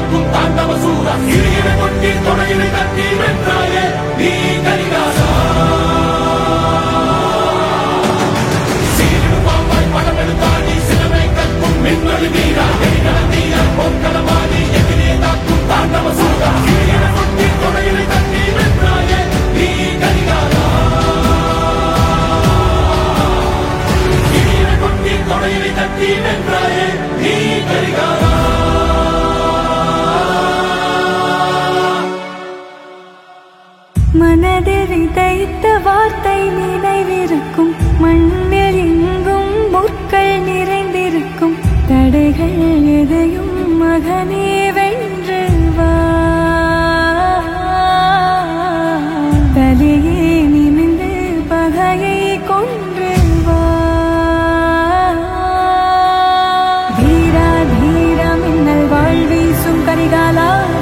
தாக்கும் தாண்டவ சூரா சிறியனை கொட்டி துணையினை தட்டி வென்றாயே நீ கரிகாலா சீரிடு பாம்பாய் படம் எடுத்தாடி சிலமை கற்கும் மின்னொளி வீரா எரிகல தீயா பொற்களமாடி எதிரே தாக்கும் தாண்டவ சூரா சிறியனை கொட்டி துணையினை தட்டி வென்றாயே நீ கரிகாலா சிறியனை கொட்டி துணையினை தட்டி வென்றாயே நீ கரிகாலா மனதில் விதைத்த வார்த்தை நினைவிருக்கும் மண்ணில் எங்கும் முற்கள் நிறைந்திருக்கும் தடைகள் எதையும் மகனே வென்று வா தலையே நிமிந்து பகையை கொன்று வா தீரா தீரா மின்னல் வாழ் வீசும் கரிகாலா